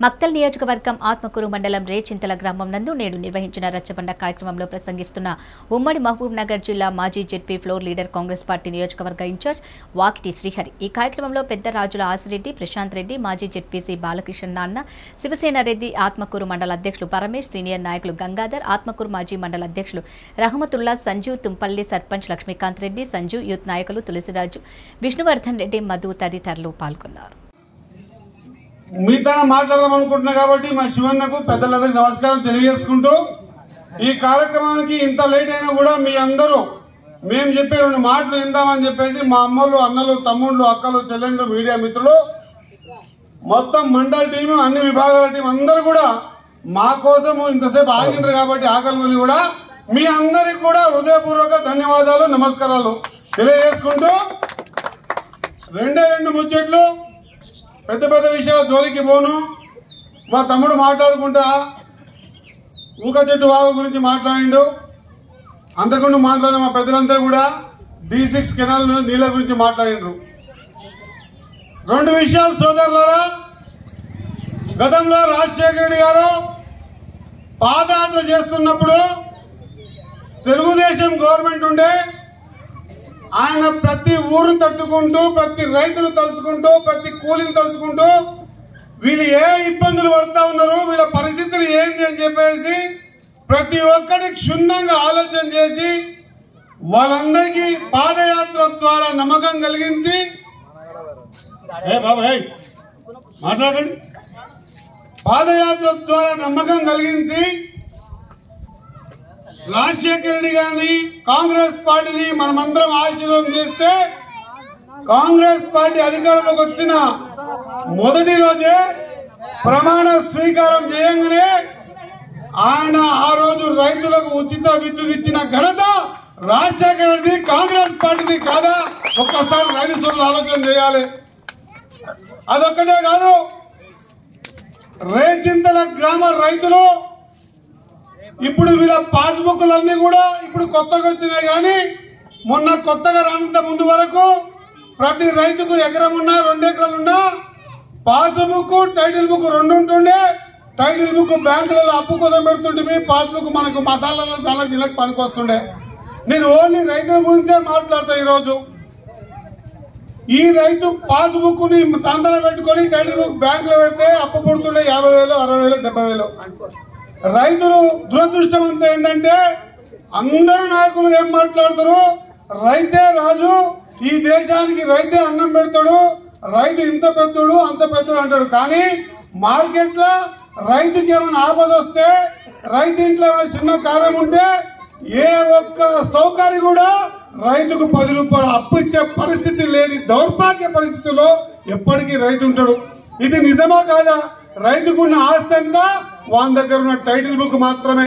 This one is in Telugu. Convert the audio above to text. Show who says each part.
Speaker 1: మక్తల్ నియోజకవర్గం ఆత్మకూరు మండలం రేచింతల గ్రామం నందు నేడు నిర్వహించిన రచ్చబండ కార్యక్రమంలో ప్రసంగిస్తున్న ఉమ్మడి మహబూబ్ నగర్ జిల్లా మాజీ ZP floor leader Congress party నియోజకవర్గ ఇన్ఛార్జ్ వాకిటి శ్రీహరి ఈ కార్యక్రమంలో పెద్ద రాజుల ఆసిరెడ్డి ప్రశాంత్ రెడ్డి మాజీ జెడ్పీసీ బాలకృష్ణ నాన్న శివసేన రెడ్డి ఆత్మకూరు మండల అధ్యక్షులు పరమేష్ సీనియర్ నాయకులు గంగాధర్ ఆత్మకూరు మాజీ మండల అధ్యక్షులు రహమతుల్లా సంజీవ్ తుంపల్లి సర్పంచ్ లక్ష్మీకాంత్ రెడ్డి సంజు యూత్ నాయకులు తులసిరాజు విష్ణువర్ధన్ రెడ్డి మధు తదితరులు పాల్గొన్నారు
Speaker 2: మీతో మాట్లాడదాం అనుకుంటున్నా కాబట్టి మా శివన్నకు పెద్దలందరికీ నమస్కారం తెలియజేసుకుంటూ ఈ కార్యక్రమానికి ఇంత లేట్ అయినా కూడా మీ అందరూ మేము చెప్పే రెండు మాటలు విందామని చెప్పేసి మా అమ్మలు అన్నలు తమ్ముళ్ళు అక్కలు చెల్లెళ్ళు మీడియా మిత్రులు మొత్తం మండల టీం అన్ని విభాగాల టీం అందరూ కూడా మా కోసము ఇంతసేపు ఆగిండ్రు కాబట్టి ఆకలి కూడా మీ అందరికి కూడా హృదయపూర్వక ధన్యవాదాలు నమస్కారాలు తెలియజేసుకుంటూ రెండే రెండు ముచ్చట్లు పెద్ద పెద్ద విషయాల జోలికి పోను మా తమ్ముడు మాట్లాడుకుంటా ఊక చెట్టు వాగు గురించి మాట్లాడిండు అంతకుండా మాట్లాడిన మా పెద్దలందరూ కూడా డి సిక్స్ కెనాల్ నీళ్ళ గురించి మాట్లాడిండ్రు రెండు విషయాలు సోదరులారా గతంలో రాజశేఖర రెడ్డి గారు పాదయాత్ర చేస్తున్నప్పుడు తెలుగుదేశం గవర్నమెంట్ ఉండే ఆయన ప్రతి ఊరు తట్టుకుంటూ ప్రతి రైతును తలుచుకుంటూ ప్రతి కూలిని తలుచుకుంటూ వీళ్ళు ఏ ఇబ్బందులు పడుతూ ఉన్నారు వీళ్ళ పరిస్థితులు ఏంటి అని చెప్పేసి ప్రతి ఒక్కటి క్షుణ్ణంగా ఆలోచన చేసి వాళ్ళందరికీ పాదయాత్ర ద్వారా నమ్మకం కలిగించి ఏ బాబా ఏయ్, మాట్లాడండి పాదయాత్ర ద్వారా నమ్మకం కలిగించి రాజశేఖర రెడ్డి గారిని కాంగ్రెస్ పార్టీని మనమందరం ఆశీర్వాదం చేస్తే కాంగ్రెస్ పార్టీ అధికారంలోకి వచ్చిన మొదటి రోజే ప్రమాణ స్వీకారం చేయంగానే ఆయన ఆ రోజు రైతులకు ఉచిత విద్యుత్ ఇచ్చిన ఘనత రాజశేఖర రెడ్డి కాంగ్రెస్ పార్టీని కాదా ఒక్కసారి రైతు సోదరులు ఆలోచన చేయాలి అదొక్కటే కాదు రేచింతల గ్రామ రైతులు ఇప్పుడు వీళ్ళ పాస్బుక్లన్నీ కూడా ఇప్పుడు కొత్తగా వచ్చినాయి కానీ మొన్న కొత్తగా రానంత ముందు వరకు ప్రతి రైతుకు ఎకరం ఉన్నా రెండు ఎకరాలు ఉన్నా పాస్బుక్ టైటిల్ బుక్ రెండు ఉంటుండే టైటిల్ బుక్ బ్యాంకులలో అప్పు కోసం పెడుతుంటే పాస్బుక్ మనకు మసాలాలు చాలా జిల్లకు పనికొస్తుండే నేను ఓన్లీ రైతుల గురించే మాట్లాడతా ఈరోజు ఈ రైతు పాస్బుక్ ని తందన పెట్టుకొని టైటిల్ బుక్ బ్యాంక్ లో పెడితే అప్పు పుడుతుండే యాభై వేలు అరవై వేలు డెబ్బై వేలు రైతులు దురదృష్టం అంతా ఏంటంటే అందరూ నాయకులు ఏం మాట్లాడతారు రైతే రాజు ఈ దేశానికి రైతే అన్నం పెడతాడు రైతు ఇంత పెద్దోడు అంత పెద్దోడు అంటాడు కానీ మార్కెట్ లో రైతుకి ఏమైనా ఆపద వస్తే రైతు ఇంట్లో ఏమైనా చిన్న కార్యం ఉంటే ఏ ఒక్క సౌకర్యం కూడా రైతుకు పది రూపాయలు అప్పు ఇచ్చే పరిస్థితి లేని దౌర్భాగ్య పరిస్థితిలో ఎప్పటికీ రైతు ఉంటాడు ఇది నిజమా కాదా రైతుకున్న ఆస్తి అంతా వాళ్ళ దగ్గర ఉన్న టైటిల్ బుక్ మాత్రమే